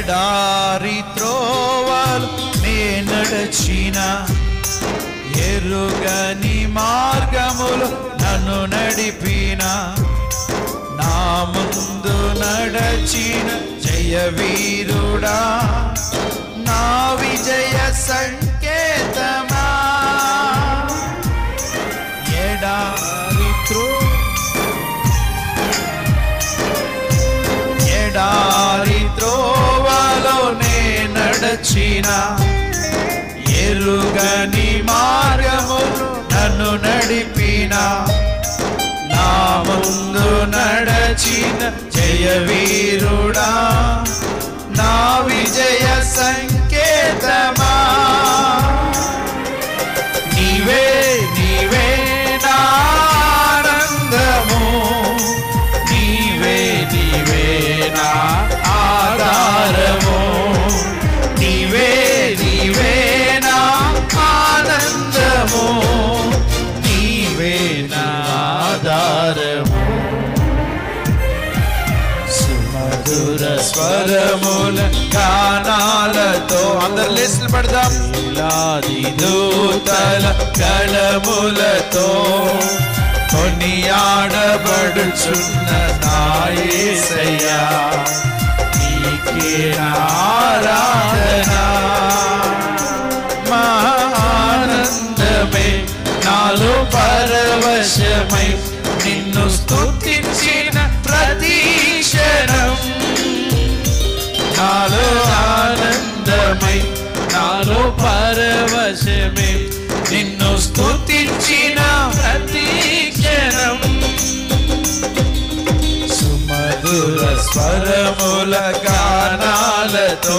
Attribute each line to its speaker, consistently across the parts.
Speaker 1: ఎడారి త్రోవలు నే నడచిన ఎరుగని మార్గములు నన్ను నడిపిన నా ముందు నడచిన జయ వీరుడా నా విజయ సంకేతమా ఎడారి త్రో ఎడారి త్రోవలోనే నడచిన ఎరుగని మార్గములు నన్ను నడిపిన నా ముందు నడచిన జయ వీరుడా నా విజయ సంకేతమా నీవే నీవే నా ఆనందము నీవే నీవే నా ఆధారము నీవే నీవే నా ఆనందము నీవే నా ఆధారము సుమధుర స్వరముల గానాలతో అందరు లిస్టులు పడదాం ఇలాది దూతల కళములతో కొనియాడబడుచున్న నాయసయ్యా నీకే నా ఆరాధన మా ఆనందమే నాలో పరవశమై నిన్ను స్తుతించిన ప్రతి క్షణం నాలో ఆనందమై నాలో పరవశమే నిన్ను స్తుతించిన ప్రతి క్షణం సుమధుర స్వరముల గానాలతో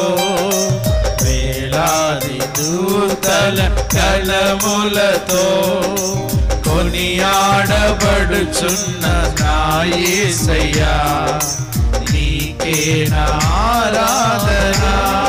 Speaker 1: వేలాది దూతల కలములతో కొనియాడబడుచున్న నాయసయ్యా నీకే నా ఆరాధన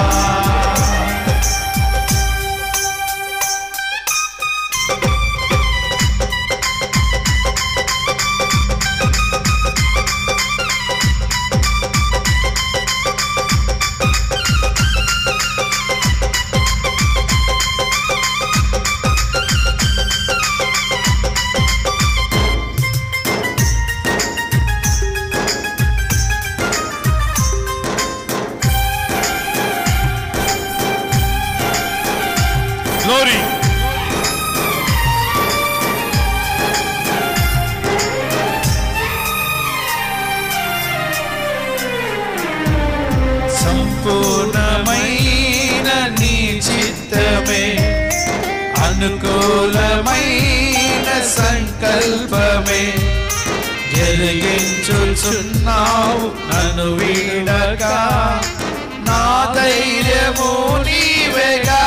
Speaker 2: Glory.
Speaker 1: సంపూర్ణమైన నీ చిత్తమే అనుకూలమైన సంకల్పమే జరిగించుచున్నావు నన్ను వీడగా నా ధైర్యము నీవేగా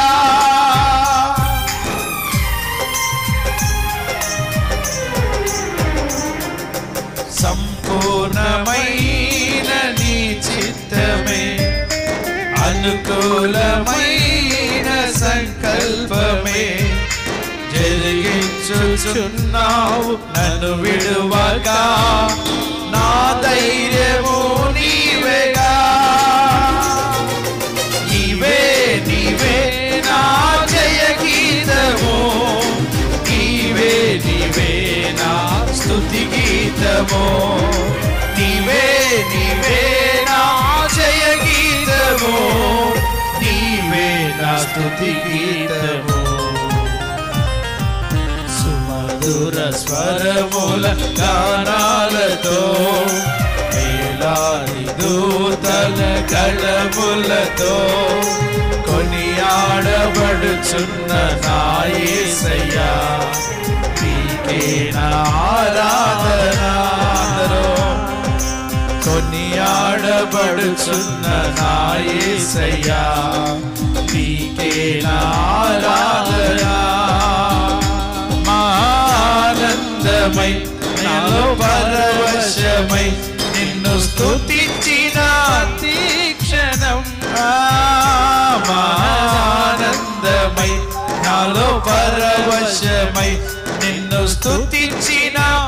Speaker 1: సంపూర్ణమైన నీ చిత్తమే అనుకూలమైన సంకల్పమే జరిగించుచున్నావు నన్ను విడువగా నా ధైర్యము నీవేగా నీవే నీవే నా జయ గీతము నీవే నీవే నా స్తుతి గీతము నీవే నీవే నా జయ గీతము నీవే నా స్తుతి గీతము సుమధుర స్వరముల గానాలతో వేలాది దూతల గళములతో కొనియాడబడుచున్న నాయసయ్యా నీకే నా ఆరాధన అందరూ కొనియాడబడుచున్న నాయసయ్యా నీకే నా ఆరాధన మా ఆనందమై నాలో పరవశమై నిన్ను స్తుతించిన తీక్షణం మా ఆనందమై నాలో పరవశమై నిన్ను స్తుతించిన